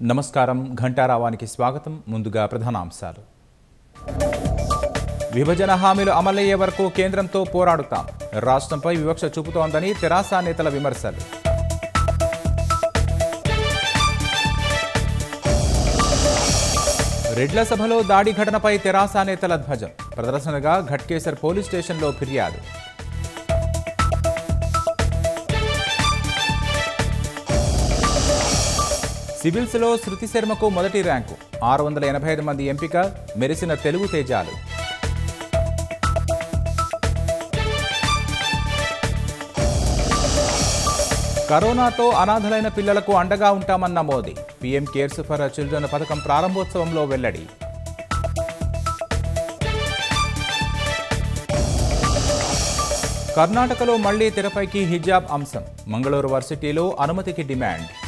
నమస్కారం ఘంటారావానికి స్వాగతం ముందుగా ప్రధానాంశాలు విభజన హామీలు అమలయ్యే వరకు కేంద్రంతో పోరాడుతాం రాష్ట్రంపై వివక్ష చూపుతోందని తెరాస నేతల విమర్శలు రెడ్ల సభలో దాడి ఘటనపై తెరాస నేతల ధ్వజం ప్రదర్శనగా ఘట్కేసర్ పోలీస్ స్టేషన్లో ఫిర్యాదు సివిల్స్లో శృతి శర్మకు మొదటి ర్యాంకు ఆరు వందల ఎనభై ఐదు మంది ఎంపిక మెరిసిన తెలుగు తేజాలు కరోనాతో అనాథలైన పిల్లలకు అండగా ఉంటామన్న Modi PM cares for children పథకం ప్రారంభోత్సవంలో వెల్లడి కర్ణాటకలో మళ్లీ తెరపైకి హిజాబ్ అంశం మంగళూరు వర్సిటీలో అనుమతికి డిమాండ్